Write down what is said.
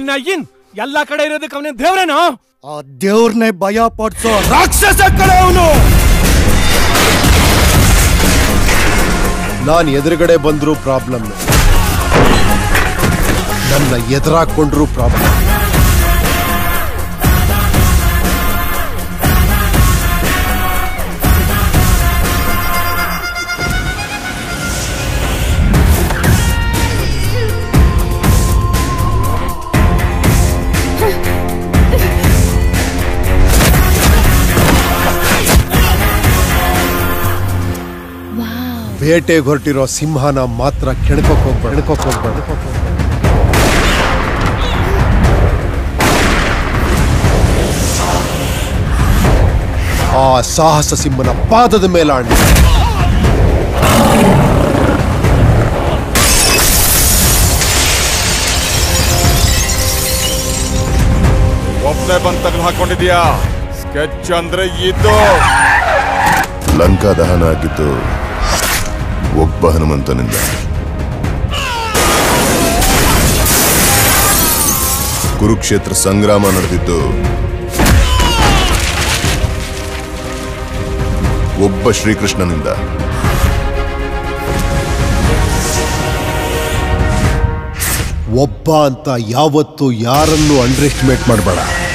ಅವನ ಇನ್ ಎಲ್ಲಾ ಕಡೆ ಇರೋದಕ್ಕೆ ಅವನೇ ದೇವ್ರೇನೋ ಆ ದೇವ್ರನ್ನೇ ಭಯ ಪಡ್ಸೋ ರಾಕ್ಷಸ ಕಡೆ ಅವನು ನಾನು ಎದುರುಗಡೆ ಬಂದ್ರು ಪ್ರಾಬ್ಲಮ್ ನನ್ನ ಎದುರಾಕೊಂಡ್ರು ಪ್ರಾಬ್ಲಮ್ ಬೇಟೆಗೆ ಹೊರಟಿರೋ ಸಿಂಹನ ಮಾತ್ರ ಕೆಣಕೋಕ್ ಹೋಗ್ಬೇಡ ಕೆಣಕೋಕ್ ಹೋಗ್ಬೇಡ ಆ ಸಾಹಸ ಸಿಂಹನ ಪಾದದ ಮೇಲಾಣೆ ಒಬ್ಬನೇ ಬಂದ್ ತಗಲು ಹಾಕೊಂಡಿದ್ಯಾ ಸ್ಕೆಚ್ ಅಂದ್ರೆ ಇದು ಲಂಕಾ ದಹನ ಆಗಿದ್ದು ಒಬ್ಬ ಹನುಮಂತನಿಂದ ಕುರುಕ್ಷೇತ್ರ ಸಂಗ್ರಾಮ ನಡೆದಿದ್ದು ಒಬ್ಬ ಶ್ರೀಕೃಷ್ಣನಿಂದ ಒಬ್ಬ ಅಂತ ಯಾವತ್ತು ಯಾರನ್ನು ಅಂಡರ್ ಎಸ್ಟಿಮೇಟ್ ಮಾಡಬೇಡ